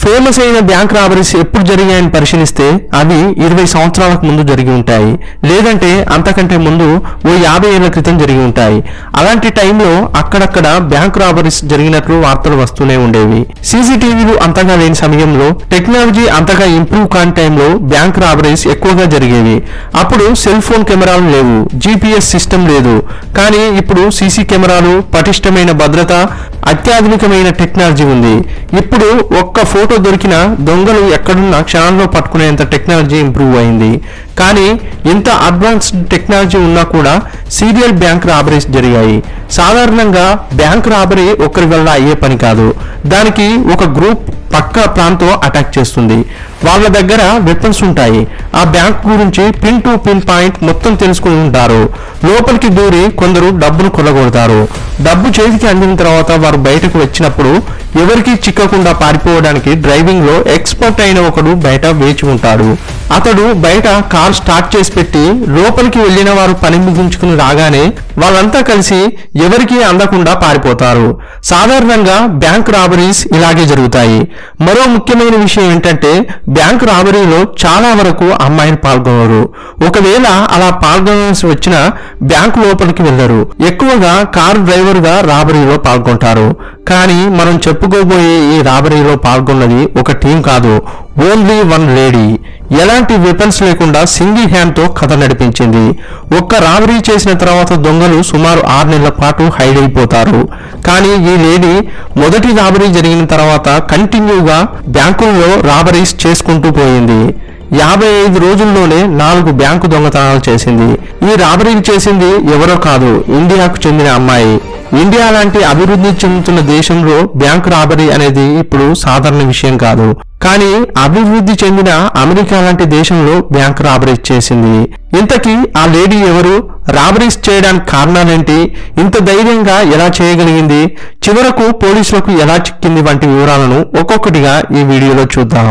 famous అయిన bank robberies ఎప్పుడు జరిగాయని పరిశీలిస్తే అవి ఇరవై సంవత్సరాలకు ముందు జరిగి ఉంటాయి లేదంటే అంతకంటే ముందు ఓ యాభై ఏళ్ల క్రితం జరిగి ఉంటాయి అలాంటి టైంలో అక్కడక్కడ బ్యాంక్ రాబరీస్ జరిగినట్లు వార్తలు వస్తూనే ఉండేవి సీసీటీవీలు అంతగా లేని సమయంలో టెక్నాలజీ అంతగా ఇంప్రూవ్ కాని టైంలో బ్యాంక్ రాబరీస్ ఎక్కువగా జరిగేవి అప్పుడు సెల్ ఫోన్ కెమెరాలు లేవు జీపీఎస్ సిస్టమ్ లేదు కానీ ఇప్పుడు సీసీ కెమెరాలు పటిష్టమైన భద్రత అత్యాధునికమైన టెక్నాలజీ ఉంది ఇప్పుడు ఒక్క ఫోటో దొరికినా దొంగలు ఎక్కడున్నా క్షణాల్లో పట్టుకునేంత టెక్నాలజీ ఇంప్రూవ్ అయింది కానీ ఇంత అడ్వాన్స్డ్ టెక్నాలజీ ఉన్నా కూడా సీరియల్ బ్యాంక్ రాబరీస్ జరిగాయి సాధారణంగా బ్యాంక్ రాబరీ ఒకరి వల్ల అయ్యే పని కాదు దానికి ఒక గ్రూప్ పక్క ప్రాంతం అటాక్ చేస్తుంది వాళ్ళ దగ్గర వెపన్స్ ఉంటాయి ఆ బ్యాంక్ గురించి పిన్ టు పిన్ పాయింట్ మొత్తం తెలుసుకుని ఉంటారు లోపలికి దూరి కొందరు డబ్బును కొల్లగొడతారు డబ్బు చేతికి అందిన తర్వాత వారు బయటకు వచ్చినప్పుడు ఎవరికి చిక్కకుండా పారిపోవడానికి డ్రైవింగ్ లో ఎక్స్పర్ట్ అయిన ఒకడు బయట వేచి ఉంటాడు అతడు బయట కార్ స్టార్ట్ చేసి పెట్టి లోపలికి వెళ్లిన వారు పని ముగించుకుని రాగానే వాళ్ళంతా కలిసి ఎవరికీ అందకుండా పారిపోతారు సాధారణంగా బ్యాంక్ రాబరీస్ ఇలాగే జరుగుతాయి మరో ముఖ్యమైన విషయం ఏంటంటే బ్యాంక్ రాబరీలో చాలా వరకు అమ్మాయిలు పాల్గొనరు ఒకవేళ అలా పాల్గొనాల్సి వచ్చినా బ్యాంకు లోపలికి వెళ్లరు ఎక్కువగా కారు డ్రైవర్ గా రాబరీలో పాల్గొంటారు కానీ మనం చెప్పుకోబోయే ఈ రాబరీలో పాల్గొన్నది ఒక టీం కాదు ఓన్లీ వన్ లేడీ ఎలాంటి వెపన్స్ లేకుండా సింగిల్ హ్యాండ్ తో కథ నడిపించింది ఒక్క రాబరీ చేసిన తర్వాత దొంగలు సుమారు ఆరు నెలల పాటు హైడ్ అయిపోతారు కానీ ఈ లేడీ మొదటి రాబరీ జరిగిన తర్వాత కంటిన్యూగా బ్యాంకుల్లో రాబరీస్ చేసుకుంటూ పోయింది యాభై ఐదు రోజుల్లోనే నాలుగు బ్యాంకు దొంగతనాలు చేసింది ఈ రాబరీలు చేసింది ఎవరో కాదు ఇండియాకు చెందిన అమ్మాయి ఇండియా లాంటి అభివృద్ధి చెందుతున్న దేశంలో బ్యాంక్ రాబరీ అనేది ఇప్పుడు సాధారణ విషయం కాదు కానీ అభివృద్ధి చెందిన అమెరికా లాంటి దేశంలో బ్యాంక్ రాబరీ చేసింది ఇంతకీ ఆ లేడీ ఎవరు రాబరీస్ చేయడానికి కారణాలేంటి ఇంత ధైర్యంగా ఎలా చేయగలిగింది చివరకు పోలీసులకు ఎలా చిక్కింది వంటి వివరాలను ఒక్కొక్కటిగా ఈ వీడియోలో చూద్దాం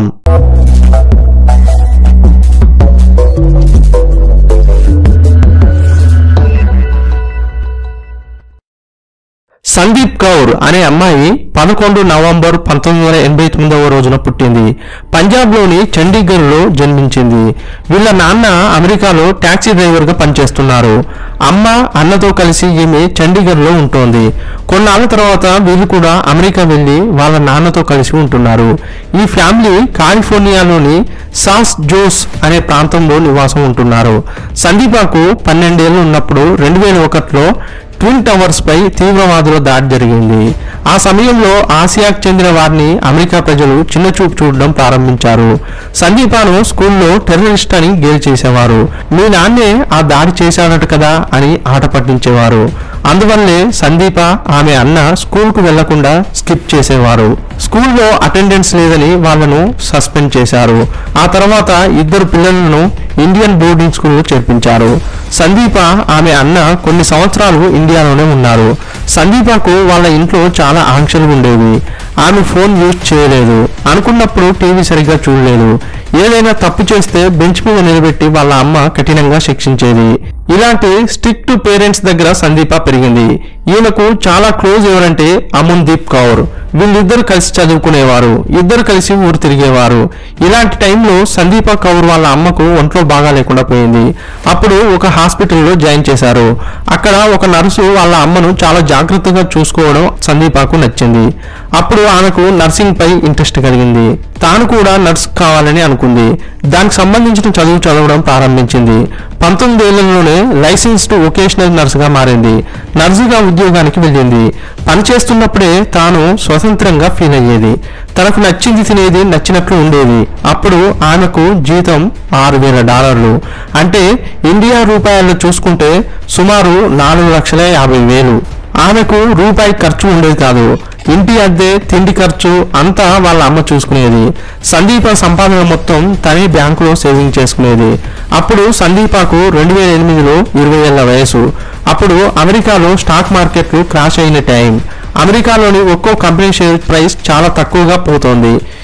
సందీప్ కౌర్ అనే అమ్మాయి పదకొండు నవంబర్ పంతొమ్మిది వందల ఎనభై తొమ్మిదవ రోజున పుట్టింది పంజాబ్లోని చండీగఢ్లో జన్మించింది వీళ్ళ నాన్న అమెరికాలో టాక్సీ డ్రైవర్గా పనిచేస్తున్నారు అమ్మ అన్నతో కలిసి ఈమె చండీగఢ్లో ఉంటోంది కొన్నాళ్ళ తర్వాత వీళ్ళు కూడా అమెరికా వెళ్లి వాళ్ళ నాన్నతో కలిసి ఉంటున్నారు ఈ ఫ్యామిలీ కాలిఫోర్నియాలోని సాస్ జోస్ అనే ప్రాంతంలో నివాసం ఉంటున్నారు సందీపాకు పన్నెండేళ్లు ఉన్నప్పుడు రెండు వేల ఒకటిలో ట్విన్ టవర్స్ పై తీవ్రవాదుల దాడి జరిగింది ఆ సమయంలో ఆసియాకు చెందిన వారిని అమెరికా ప్రజలు చిన్న చూపు చూడడం ప్రారంభించారు సందీపాను స్కూల్లో టెర్రరిస్ట్ అని గేలి చేసేవారు మీ నాన్నే ఆ దాడి చేశాడట కదా అని ఆట పట్టించేవారు అందువల్లే సందీప ఆమె అన్న స్కూల్కు వెళ్లకుండా స్కిప్ చేసేవారు స్కూల్లో అటెండెన్స్ లేదని వాళ్ళను సస్పెండ్ చేశారు ఆ తర్వాత ఇద్దరు పిల్లలను ఇండియన్ బోర్డింగ్ స్కూల్ చేర్పించారు సందీప ఆమె అన్న కొన్ని సంవత్సరాలు ఇండియాలోనే ఉన్నారు సందీపకు వాళ్ళ ఇంట్లో చాలా ఆంక్షలు ఉండేవి ఆమె ఫోన్ యూజ్ చేయలేదు అనుకున్నప్పుడు టీవీ సరిగ్గా చూడలేదు ఏదైనా తప్పు చేస్తే బెంచ్ మీద నిలబెట్టి వాళ్ళ అమ్మ కఠినంగా శిక్షించేది ఇలాంటి స్ట్రిక్ట్ పేరెంట్స్ దగ్గర సందీప పెరిగింది ఈయనకు చాలా క్లోజ్ ఎవరంటే అమన్దీప్ కౌర్ వీళ్ళిద్దరు కలిసి చదువుకునేవారు ఇద్దరు కలిసి ఊరు తిరిగేవారు ఇలాంటి టైంలో సందీప కౌర్ వాళ్ళ అమ్మకు ఒంట్లో బాగా లేకుండా పోయింది అప్పుడు ఒక హాస్పిటల్లో జాయిన్ చేశారు అక్కడ ఒక నర్సు వాళ్ళ అమ్మను చాలా జాగ్రత్తగా చూసుకోవడం సందీపకు నచ్చింది అప్పుడు ఆమెకు నర్సింగ్ పై ఇంట్రెస్ట్ కలిగింది తాను కూడా నర్స్ కావాలని అనుకుంది దానికి సంబంధించిన చదువు చదవడం ప్రారంభించింది పంతొమ్మిదేళ్లలోనే లైసెన్స్డ్ వొకేషనల్ నర్సుగా మారింది నర్సుగా ఉద్యోగానికి వెళ్ళింది పనిచేస్తున్నప్పుడే తాను స్వతంత్రంగా ఫీల్ అయ్యేది తనకు నచ్చింది తినేది నచ్చినట్లు ఉండేది అప్పుడు ఆమెకు జీతం ఆరు వేల డాలర్లు అంటే ఇండియా రూపాయల్లో చూసుకుంటే సుమారు నాలుగు లక్షల యాభై వేలు ఆమెకు రూపాయి ఖర్చు ఉండేది కాదు ఇంటి అద్దె తిండి ఖర్చు అంతా వాళ్ళ అమ్మ చూసుకునేది సందీప సంపాదన మొత్తం తనే బ్యాంకులో సేవింగ్ చేసుకునేది అప్పుడు సందీపకు రెండు వేల ఎనిమిదిలో ఇరవై ఏళ్ల వయసు అప్పుడు అమెరికాలో స్టాక్ మార్కెట్లు క్రాష్ అయిన టైం అమెరికాలోని ఒక్కో కంపెనీ షేర్ ప్రైస్ చాలా తక్కువగా పోతోంది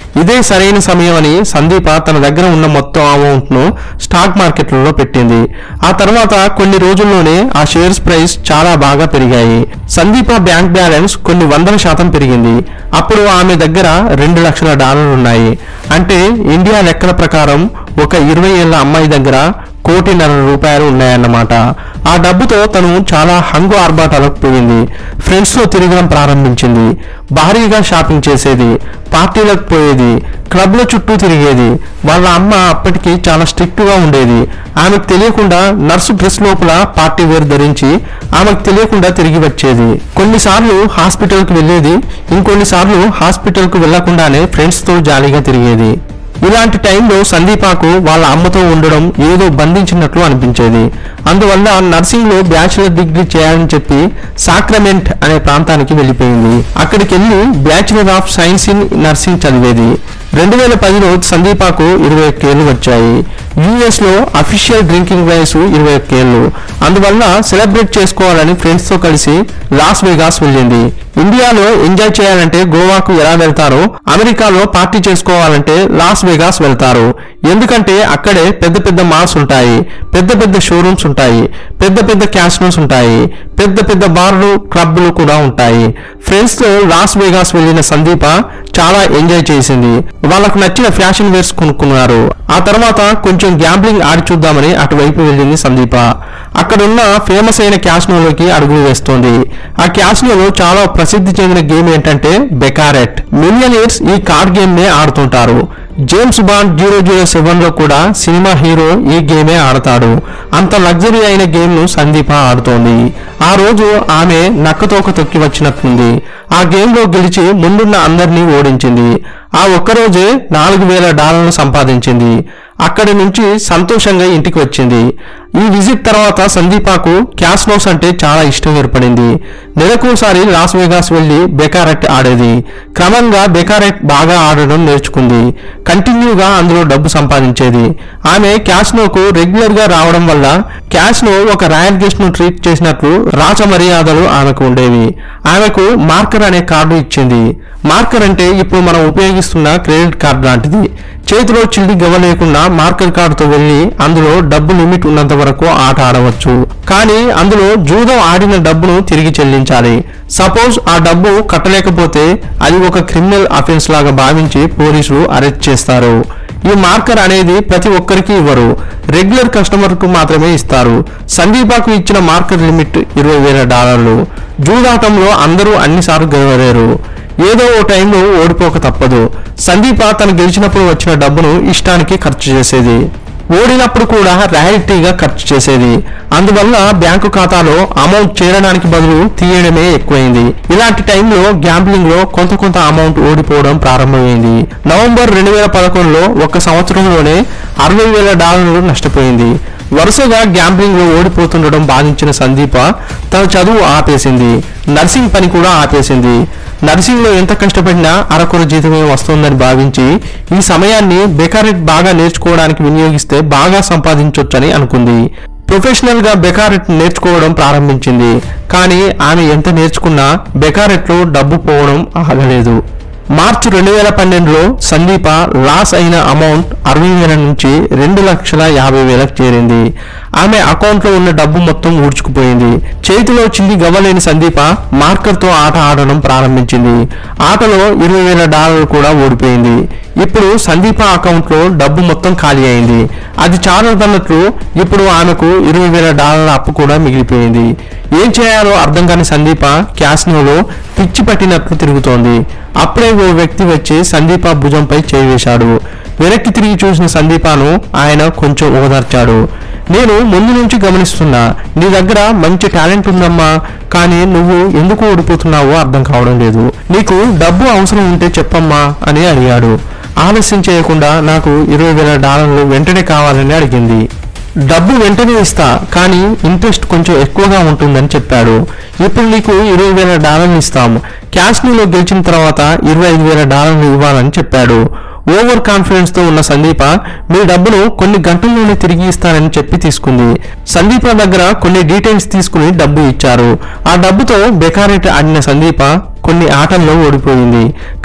ఇదే సరైన సమయం అని సందీప తన దగ్గర ఉన్న మొత్తం అమౌంట్ ను స్టాక్ మార్కెట్లలో పెట్టింది ఆ తర్వాత కొన్ని రోజుల్లోనే ఆ షేర్స్ ప్రైస్ చాలా బాగా పెరిగాయి సందీప బ్యాంక్ బ్యాలెన్స్ కొన్ని వందల శాతం పెరిగింది అప్పుడు ఆమె దగ్గర రెండు లక్షల డాలర్లు ఉన్నాయి అంటే ఇండియా లెక్కల ప్రకారం ఒక ఇరవై ఏళ్ల అమ్మాయి దగ్గర కోటిన్నర రూపాయలు ఉన్నాయన్నమాట ఆ డబ్బుతో తను చాలా హంగు ఆర్భాటాలకు పోయింది ఫ్రెండ్స్ తో తిరగడం ప్రారంభించింది భారీగా షాపింగ్ చేసేది పార్టీలకు పోయేది క్లబ్ల చుట్టూ తిరిగేది వాళ్ళ అమ్మ అప్పటికి చాలా స్ట్రిక్ట్ గా ఉండేది ఆమెకు తెలియకుండా నర్సు డ్రెస్ లోపల పార్టీ వేర్ ధరించి ఆమెకు తెలియకుండా తిరిగి వచ్చేది కొన్నిసార్లు హాస్పిటల్ కు వెళ్ళేది ఇంకొన్నిసార్లు హాస్పిటల్ కు వెళ్లకుండానే ఫ్రెండ్స్ తో జాలీగా తిరిగేది ఇలాంటి టైంలో సందీపాకు వాళ్ళ అమ్మతో ఉండడం ఏదో బంధించినట్లు అనిపించేది అందువల్ల నర్సింగ్ లో బ్యాచిలర్ డిగ్రీ చేయాలని చెప్పి సాక్రమెంట్ అనే ప్రాంతానికి వెళ్ళిపోయింది అక్కడికి వెళ్ళి bachelor of science in nursing చదివేది రెండు వేల పదిలో సందీపాకు ఇరవై ఒక్కేళ్లు వచ్చాయి యుఎస్ లో అఫీషియల్ డ్రింకింగ్ వయసు ఇరవై ఒక్కేళ్లు అందువల్ల సెలబ్రేట్ చేసుకోవాలని ఫ్రెండ్స్ తో కలిసి లాస్ వేగాస్ వెళ్ళింది ఇండియాలో ఎంజాయ్ చేయాలంటే గోవాకు ఎలా వెళ్తారో అమెరికాలో పార్టీ చేసుకోవాలంటే లాస్ వేగాస్ వెళ్తారు ఎందుకంటే అక్కడే పెద్ద పెద్ద మాల్స్ ఉంటాయి పెద్ద పెద్ద షోరూమ్స్ ఉంటాయి పెద్ద పెద్ద క్యాసినోస్ ఉంటాయి పెద్ద పెద్ద బార్లు క్లబ్లు కూడా ఉంటాయి ఫ్రెండ్స్ తో లాస్ వేగాస్ వెళ్ళిన సందీప చాలా ఎంజాయ్ చేసింది వాళ్ళకు నచ్చిన ఫ్యాషన్ వేర్స్ కొనుక్కున్నారు ఆ తర్వాత కొంచెం గ్యాంబ్లింగ్ ఆడి చూద్దామని అటువైపు వెళ్ళింది సందీప అక్కడున్న ఫేమస్ అయిన క్యాసినోలోకి అడుగులు వేస్తోంది ఆ క్యాసినోలో చాలా ప్రసిద్ధి చెందిన గేమ్ ఏంటంటే బెకారెట్ మిలియనీర్స్ ఈ కార్డ్ గేమ్ నే ఆడుతుంటారు James Bond zero zero seven లో కూడా సినిమా హీరో ఈ గేమే ఆడతాడు అంత లగ్జరీ అయిన గేమ్ ను సందీప ఆడుతోంది ఆ రోజు ఆమె నక్కతోక తొక్కి వచ్చినట్లుంది ఆ గేమ్ లో గెలిచి ముందున్న అందరినీ ఓడించింది ఆ ఒక్కరోజే నాలుగు వేల డాలర్లు సంపాదించింది అక్కడి నుంచి సంతోషంగా ఇంటికి వచ్చింది ఈ విజిట్ తర్వాత సందీపాకు క్యాస్నోస్ అంటే చాలా ఇష్టం ఏర్పడింది నెలకోసారి లాస్ వేగాస్ వెళ్లి బెకారెట్ ఆడేది క్రమంగా బెకారెట్ బాగా ఆడడం నేర్చుకుంది కంటిన్యూగా అందులో డబ్బు సంపాదించేది ఆమె క్యాస్నోకు రెగ్యులర్ గా రావడం వల్ల క్యాస్నో ఒక రాయల్ గెస్ట్ ను ట్రీట్ చేసినట్లు రాచ మర్యాదలు ఆమెకు ఉండేవి ఆమెకు మార్కర్ అనే కార్డు ఇచ్చింది మార్కర్ అంటే ఇప్పుడు మనం ఉపయోగిస్తున్న క్రెడిట్ కార్డు లాంటిది చేతిలో చిల్లి గవ్వ లేకుండా మార్కర్ కార్డుతో వెళ్లి అందులో డబ్బు లిమిట్ ఉన్నంత వరకు ఆట ఆడవచ్చు కానీ అందులో జూదం ఆడిన డబ్బును తిరిగి చెల్లించాలి సపోజ్ ఆ డబ్బు కట్టలేకపోతే అది ఒక క్రిమినల్ అఫెన్స్ లాగా భావించి పోలీసులు అరెస్ట్ చేస్తారు ఈ మార్కర్ అనేది ప్రతి ఒక్కరికి ఇవ్వరు రెగ్యులర్ కస్టమర్ కు మాత్రమే ఇస్తారు సందీపాకు ఇచ్చిన మార్కర్ లిమిట్ ఇరవై వేల డాలర్లు జూదాటంలో అందరూ అన్నిసార్లు గెలవలేరు ఏదో ఓ టైంలో ఓడిపోక తప్పదు సందీప తను గెలిచినప్పుడు వచ్చిన డబ్బును ఇష్టానికి ఖర్చు చేసేది ఓడినప్పుడు కూడా రాయల్టీగా ఖర్చు చేసేది అందువల్ల బ్యాంకు ఖాతాలో అమౌంట్ చేరడానికి బదులు తీయడమే ఎక్కువైంది ఇలాంటి టైంలో గ్యాంబ్లింగ్ లో కొంత కొంత అమౌంట్ ఓడిపోవడం ప్రారంభమైంది నవంబర్ రెండు వేల పదకొండులో ఒక సంవత్సరంలోనే అరవై వేల డాలర్లు నష్టపోయింది వరుసగా గ్యాంబ్లింగ్ లో ఓడిపోతుండడం బాధించిన సందీప తన చదువు ఆపేసింది నర్సింగ్ పని కూడా ఆపేసింది నర్సింగ్ లో ఎంత కష్టపడినా అరకొర జీతమే వస్తుందని భావించి ఈ సమయాన్ని బెకారెట్ బాగా నేర్చుకోవడానికి వినియోగిస్తే బాగా సంపాదించొచ్చని అనుకుంది ప్రొఫెషనల్ గా బెకారెట్ నేర్చుకోవడం ప్రారంభించింది కానీ ఆమె ఎంత నేర్చుకున్నా బెకారెట్ లో డబ్బు పోవడం ఆగలేదు మార్చి రెండు వేల పన్నెండులో సందీప లాస్ అయిన అమౌంట్ అరవై వేల నుంచి రెండు లక్షల యాభై వేలకు చేరింది ఆమె అకౌంట్ లో ఉన్న డబ్బు మొత్తం ఊడ్చుకుపోయింది చేతిలో చిల్లి గవ్వలేని సందీప మార్కర్ తో ఆట ఆడడం ప్రారంభించింది ఆటలో ఇరవై వేల డాలర్లు కూడా ఓడిపోయింది ఇప్పుడు సందీప అకౌంట్ లో డబ్బు మొత్తం ఖాళీ అయింది అది చాలదన్నట్లు ఇప్పుడు ఆమెకు ఇరవై వేల డాలర్ల అప్పు కూడా మిగిలిపోయింది ఏం చేయాలో అర్థం కాని సందీప క్యాసినోలో పిచ్చి పట్టినట్లు తిరుగుతోంది అప్పుడే ఓ వ్యక్తి వచ్చి సందీప భుజంపై చేయి వేశాడు వెనక్కి తిరిగి చూసిన సందీపాను ఆయన కొంచెం ఓదార్చాడు నేను ముందు నుంచి గమనిస్తున్నా నీ దగ్గర మంచి టాలెంట్ ఉందమ్మా కానీ నువ్వు ఎందుకు ఓడిపోతున్నావో అర్థం కావడం లేదు నీకు డబ్బు అవసరం ఉంటే చెప్పమ్మా అని అడిగాడు ఆలస్యం చేయకుండా నాకు ఇరవై వేల డాలర్లు వెంటనే కావాలని అడిగింది డబ్బు వెంటనే ఇస్తా కానీ ఇంట్రెస్ట్ కొంచెం ఎక్కువగా ఉంటుందని చెప్పాడు ఇప్పుడు నీకు ఇరవై వేల డాలర్లు ఇస్తాము క్యాష్నీలో గెలిచిన తర్వాత ఇరవై ఐదు వేల డాలర్లు ఇవ్వాలని చెప్పాడు ఓవర్ కాన్ఫిడెన్స్ తో ఉన్న సందీప మీ డబ్బును కొన్ని గంటల్లోనే తిరిగి ఇస్తానని చెప్పి తీసుకుంది సందీప దగ్గర కొన్ని డీటెయిల్స్ తీసుకుని డబ్బు ఇచ్చారు ఆ డబ్బుతో బెకారెట్ ఆడిన సందీప కొన్ని ఆటల్లో ఓడిపోయింది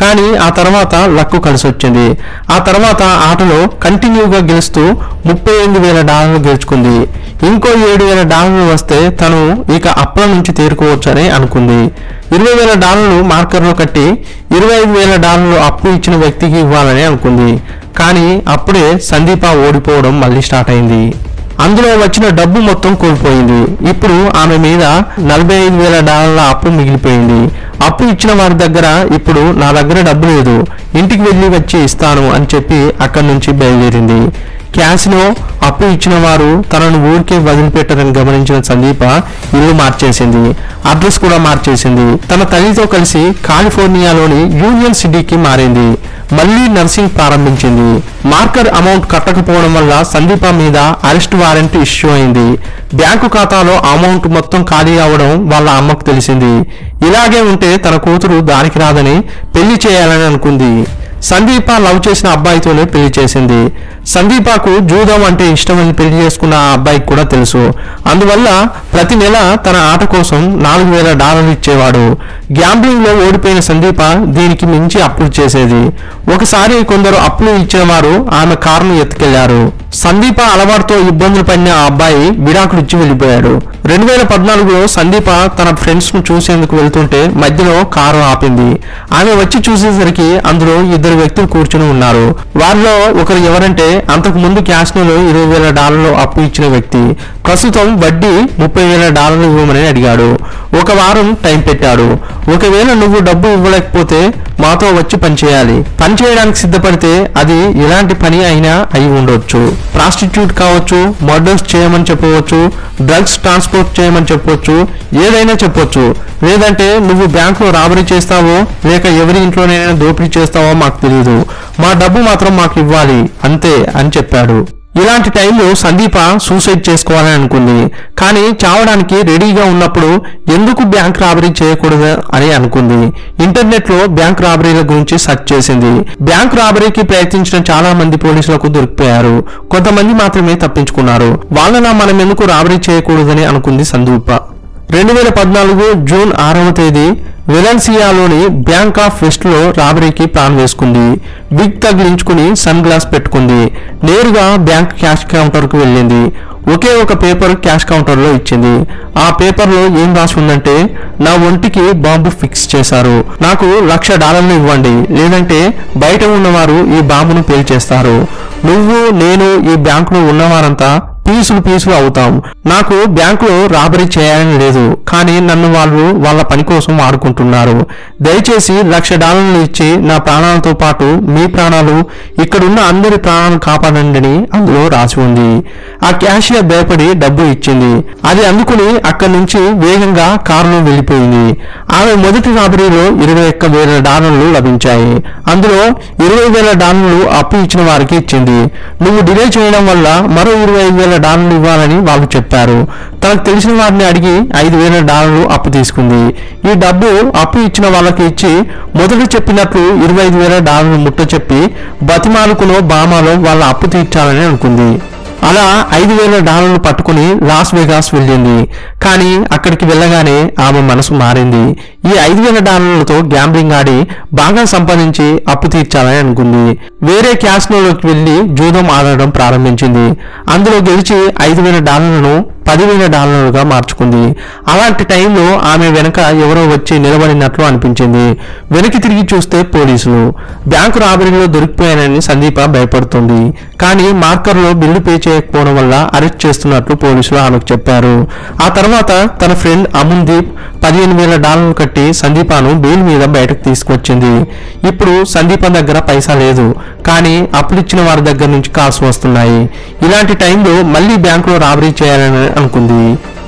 కానీ ఆ తర్వాత లక్కు కలిసి వచ్చింది ఆ తర్వాత ఆటలో కంటిన్యూగా గెలుస్తూ ముప్పై ఎనిమిది వేల డాలర్లు గెలుచుకుంది ఇంకో ఏడు వేల డాలర్లు వస్తే తను ఇక అప్పుల నుంచి తేరుకోవచ్చని అనుకుంది ఇరవై వేల డాలర్లు మార్కర్లో కట్టి ఇరవై ఐదు వేల డాలర్లు అప్పు ఇచ్చిన వ్యక్తికి ఇవ్వాలని అనుకుంది కానీ అప్పుడే సందీప ఓడిపోవడం మళ్ళీ స్టార్ట్ అయింది అందులో వచ్చిన డబ్బు మొత్తం కోల్పోయింది ఇప్పుడు ఆమె మీద నలభై ఐదు వేల డాలర్ల అప్పు మిగిలిపోయింది అప్పు ఇచ్చిన వారి దగ్గర ఇప్పుడు నా దగ్గర డబ్బు లేదు ఇంటికి వెళ్ళి వచ్చి ఇస్తాను అని చెప్పి అక్కడి నుంచి బయలుదేరింది క్యాసినో అప్పు ఇచ్చిన వారు తనను ఊరికే వదిలిపెట్టడం గమనించిన సందీప ఇల్లు మార్చేసింది అడ్రస్ కూడా మార్చేసింది తన తల్లితో కలిసి కాలిఫోర్నియాలోని యూనియన్ సిటీకి మారింది మళ్ళీ నర్సింగ్ ప్రారంభించింది మార్కర్ అమౌంట్ కట్టకపోవడం వల్ల సందీప మీద అరెస్ట్ వారెంట్ ఇష్యూ అయింది బ్యాంకు ఖాతాలో అమౌంట్ మొత్తం ఖాళీ అవడం వాళ్ళ అమ్మకు తెలిసింది ఇలాగే ఉంటే తన కూతురు దానికి రాదని పెళ్లి చేయాలని అనుకుంది సందీప లవ్ చేసిన అబ్బాయితోనే పెళ్లి చేసింది సందీపకు జూదం అంటే ఇష్టమని పెళ్లి చేసుకున్న ఆ అబ్బాయికి కూడా తెలుసు అందువల్ల ప్రతి నెల తన ఆట కోసం నాలుగు వేల డాలర్లు ఇచ్చేవాడు గ్యాంబ్లింగ్ లో ఓడిపోయిన సందీప దీనికి మించి అప్పులు చేసేది ఒకసారి కొందరు అప్పులు ఇచ్చిన వారు ఆమె కారును ఎత్తుకెళ్లారు సందీప అలవాటుతో ఇబ్బందులు పడిన ఆ అబ్బాయి విడాకులు ఇచ్చి వెళ్ళిపోయాడు రెండు వేల పద్నాలుగులో సందీప తన ఫ్రెండ్స్ ను చూసేందుకు వెళ్తుంటే మధ్యలో కారు ఆపింది ఆమె వచ్చి చూసేసరికి అందులో ఇద్దరు వ్యక్తులు కూర్చుని ఉన్నారు వారిలో ఒకరు ఎవరంటే అంతకు ముందు క్యాష్నోలో ఇరవై వేల డాలర్లు అప్పు ఇచ్చిన వ్యక్తి ప్రస్తుతం వడ్డీ ముప్పై వేల డాలర్లు ఇవ్వమని అడిగాడు ఒక వారం టైం పెట్టాడు ఒకవేళ నువ్వు డబ్బు ఇవ్వలేకపోతే మాతో వచ్చి పని చేయాలి పని చేయడానికి సిద్ధపడితే అది ఎలాంటి పని అయినా అయి ఉండొచ్చు ప్రాస్టిట్యూట్ కావచ్చు మర్డర్స్ చేయమని చెప్పవచ్చు డ్రగ్స్ ట్రాన్స్పోర్ట్ చేయమని చెప్పొచ్చు ఏదైనా చెప్పొచ్చు లేదంటే నువ్వు బ్యాంకులో రాబరీ చేస్తావో లేక ఎవరి ఇంట్లోనైనా దోపిడీ చేస్తావో మాకు తెలియదు మా డబ్బు మాత్రం మాకు ఇవ్వాలి అంతే అని చెప్పాడు ఇలాంటి టైంలో సందీప సూసైడ్ చేసుకోవాలని అనుకుంది కానీ చావడానికి రెడీగా ఉన్నప్పుడు ఎందుకు బ్యాంక్ రాబరీ చేయకూడదు అని అనుకుంది ఇంటర్నెట్ లో బ్యాంక్ రాబరీల గురించి సెర్చ్ చేసింది బ్యాంక్ రాబరీకి ప్రయత్నించిన చాలా మంది పోలీసులకు దొరికిపోయారు కొంతమంది మాత్రమే తప్పించుకున్నారు వాళ్ళన మనం ఎందుకు రాబరీ చేయకూడదని అనుకుంది సందీప రెండు వేల పద్నాలుగు జూన్ ఆరవ తేదీ వెలెన్సియాలోని బ్యాంక్ ఆఫ్ వెస్ట్ లో రాబరీకి ప్లాన్ వేసుకుంది విగ్ తగిలించుకుని సన్ గ్లాస్ పెట్టుకుంది నేరుగా బ్యాంక్ క్యాష్ కౌంటర్ కు వెళ్ళింది ఒకే ఒక పేపర్ క్యాష్ కౌంటర్ లో ఇచ్చింది ఆ పేపర్ లో ఏం రాసి ఉందంటే నా ఒంటికి బాంబు ఫిక్స్ చేశారు నాకు లక్ష డాలర్లు ఇవ్వండి లేదంటే బయట ఉన్నవారు ఈ బాంబును పేల్చేస్తారు నువ్వు నేను ఈ బ్యాంకులో ఉన్నవారంతా పీసులు పీసులు అవుతాం నాకు బ్యాంకులో రాబరీ చేయాలని లేదు కానీ నన్ను వాళ్ళు వాళ్ళ పని కోసం వాడుకుంటున్నారు దయచేసి లక్ష డాలర్లు ఇచ్చి నా ప్రాణాలతో పాటు మీ ప్రాణాలు ఇక్కడున్న అందరి ప్రాణాలను కాపాడండి అని అందులో రాసి ఉంది ఆ క్యాషియర్ భయపడి డబ్బు ఇచ్చింది అది అందుకుని అక్కడి నుంచి వేగంగా కారులో వెళ్ళిపోయింది ఆమె మొదటి రాబరీలో ఇరవై ఒక్క వేల డాలర్లు లభించాయి అందులో ఇరవై వేల డాలర్లు అప్పు ఇచ్చిన వారికి ఇచ్చింది నువ్వు డిలే చేయడం వల్ల మరో ఇరవై ఐదు వేల డాలర్లు ఇవ్వాలని వాళ్ళు చెప్పారు తనకు తెలిసిన వారిని అడిగి ఐదు వేల డాలర్లు అప్పు తీసుకుంది ఈ డబ్బు అప్పు ఇచ్చిన వాళ్ళకి ఇచ్చి మొదట చెప్పినట్లు ఇరవై ఐదు వేల డాలర్లు ముట్ట చెప్పి బతిమాలుకునో బామాలో వాళ్ళ అప్పు తీర్చాలని అనుకుంది అలా ఐదు వేల డాలర్లు పట్టుకుని లాస్ వేగాస్ వెళ్ళింది కానీ అక్కడికి వెళ్ళగానే ఆమె మనసు మారింది ఈ ఐదు వేల డాలర్లతో గ్యాంబ్లింగ్ ఆడి బాగా సంపాదించి అప్పు తీర్చాలని అనుకుంది వేరే క్యాస్నోలోకి వెళ్లి జూదం ఆడడం ప్రారంభించింది అందులో గెలిచి ఐదు వేల డాలర్లను పదివేల డాలర్లుగా మార్చుకుంది అలాంటి టైంలో ఆమె వెనక ఎవరో వచ్చి నిలబడినట్లు అనిపించింది వెనక్కి తిరిగి చూస్తే పోలీసులు బ్యాంకు రాబరీలో దొరికిపోయానని సందీప భయపడుతుంది కానీ మార్కర్లో బిల్లు పే చేయకపోవడం వల్ల అరెస్ట్ చేస్తున్నట్లు పోలీసులు ఆమెకు చెప్పారు ఆ తర్వాత తన ఫ్రెండ్ అమున్దీప్ పదిహేను వేల డాలర్లు కట్టి సందీపాను బెయిల్ మీద బయటకు తీసుకొచ్చింది ఇప్పుడు సందీప దగ్గర పైసా లేదు కానీ అప్పులిచ్చిన వారి దగ్గర నుంచి కాల్స్ వస్తున్నాయి ఇలాంటి టైంలో మళ్ళీ బ్యాంకులో రాబరీ చేయాలని అనుకుంది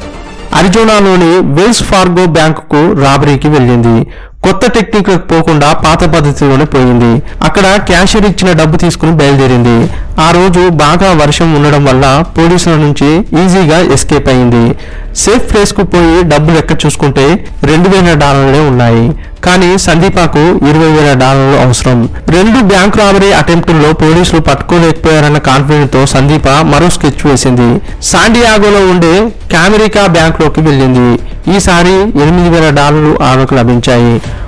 అరిజోనాలోని వెల్స్ ఫార్గో బ్యాంకుకు రాబరీకి వెళ్ళింది కొత్త టెక్నిక్ పోకుండా పాత పద్ధతిలోనే పోయింది అక్కడ క్యాషియర్ ఇచ్చిన డబ్బు తీసుకుని బయలుదేరింది ఆ రోజు బాగా వర్షం ఉండడం వల్ల పోలీసుల నుంచి ఈజీగా ఎస్కేప్ అయింది సేఫ్ ప్లేస్ కు పోయి డబ్బు లెక్క చూసుకుంటే రెండు వేల డాలర్లే ఉన్నాయి కానీ సందీపాకు ఇరవై వేల డాలర్లు అవసరం రెండు బ్యాంక్ రాబరీ అటెంప్టుల్లో పోలీసులు పట్టుకోలేకపోయారన్న కాన్ఫిడెంట్ తో సందీప మరో స్కెచ్ వేసింది సాండియాగోలో ఉండే కామెరికా బ్యాంక్ లోకి వెళ్ళింది ఈసారి ఎనిమిది వేల డాలర్లు ఆమెకు లభించాయి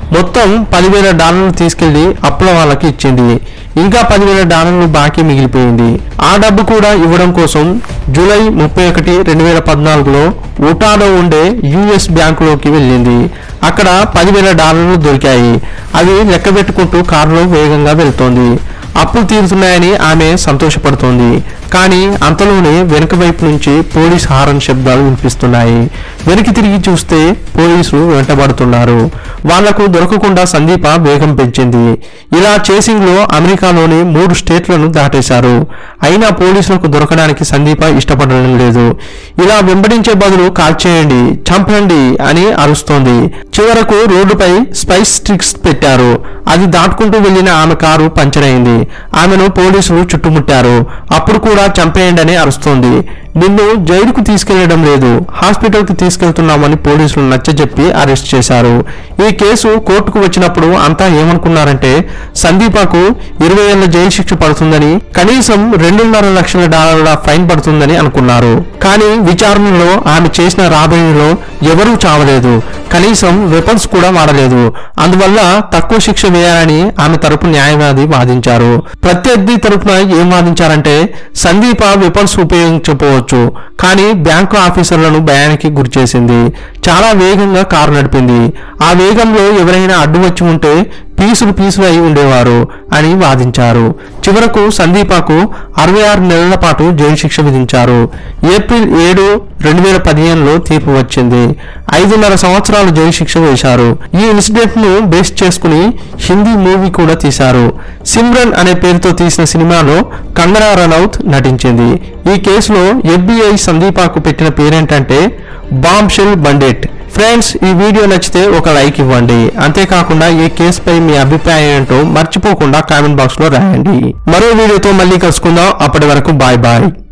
మొత్తం పదివేల డాలర్లు తీసుకెళ్లి అప్పుల వాళ్ళకి ఇచ్చింది ఇంకా పదివేల డాలర్లు బాకీ మిగిలిపోయింది ఆ డబ్బు కూడా ఇవ్వడం కోసం జూలై ముప్పై ఒకటి రెండు వేల పద్నాలుగులో ఉటాలో ఉండే యుఎస్ బ్యాంకులోకి వెళ్ళింది అక్కడ పదివేల డాలర్లు దొరికాయి అవి లెక్క పెట్టుకుంటూ కారులో వేగంగా వెళ్తోంది అప్పులు తీరుతున్నాయని ఆమె సంతోషపడుతోంది కానీ అంతలోనే వెనుక వైపు నుంచి పోలీస్ హారన్ శబ్దాలు వినిపిస్తున్నాయి వెనక్కి తిరిగి చూస్తే పోలీసులు వెంటబడుతున్నారు వాళ్లకు దొరకకుండా సందీప వేగం పెంచింది ఇలా చేసింగ్ లో అమెరికాలోని మూడు స్టేట్లను దాటేశారు అయినా పోలీసులకు దొరకడానికి సందీప ఇష్టపడడం లేదు ఇలా వెంబడించే బదులు కాల్చేయండి చంపండి అని అరుస్తోంది చివరకు రోడ్డుపై స్పైస్ స్టిక్స్ పెట్టారు అది దాటుకుంటూ వెళ్లిన ఆమె కారు పంచర్ అయింది ఆమెను పోలీసులు చుట్టుముట్టారు అప్పుడు కూడా చంపేయండి అని అరుస్తోంది నిన్ను జైలుకు తీసుకెళ్లడం లేదు హాస్పిటల్ కి తీసుకెళ్తున్నామని పోలీసులు నచ్చజెప్పి అరెస్ట్ చేశారు ఈ కేసు కోర్టుకు వచ్చినప్పుడు అంతా ఏమనుకున్నారంటే సందీపకు ఇరవై ఏళ్ల జైలు శిక్ష పడుతుందని కనీసం రెండున్నర లక్షల డాలర్ల ఫైన్ పడుతుందని అనుకున్నారు కానీ విచారణలో ఆమె చేసిన రాబడిలో ఎవరూ చావలేదు కనీసం వెపన్స్ కూడా వాడలేదు అందువల్ల తక్కువ శిక్ష వేయాలని ఆమె తరపు న్యాయవాది వాదించారు ప్రత్యర్థి తరపున ఏం వాదించారంటే సందీప వెపన్స్ ఉపయోగించకపోవచ్చు కానీ బ్యాంకు ఆఫీసర్లను భయానికి గురిచేసింది చాలా వేగంగా కారు నడిపింది ఆ వేగంలో ఎవరైనా అడ్డు వచ్చి ఉంటే పీసులు పీసులు అయి ఉండేవారు అని వాదించారు చివరకు సందీపకు అరవై ఆరు నెలల పాటు జైలు శిక్ష విధించారు ఏప్రిల్ ఏడు రెండు వేల పదిహేనులో తీర్పు వచ్చింది ఐదున్నర సంవత్సరాలు జైలు శిక్ష వేశారు ఈ ఇన్సిడెంట్ ను బేస్ చేసుకుని హిందీ మూవీ కూడా తీశారు సిమ్రన్ అనే పేరుతో తీసిన సినిమాలో కంగనా రనౌత్ నటించింది ఈ కేసులో ఎఫ్బిఐ సందీపాకు పెట్టిన పేరేంటంటే బాంబ్ షెల్ బండెట్ ఫ్రెండ్స్ ఈ వీడియో నచ్చితే ఒక లైక్ ఇవ్వండి అంతేకాకుండా ఈ కేసుపై మీ అభిప్రాయం ఏంటో మర్చిపోకుండా కామెంట్ బాక్స్ లో రాయండి మరో వీడియోతో మళ్ళీ కలుసుకుందాం అప్పటి వరకు బాయ్ బాయ్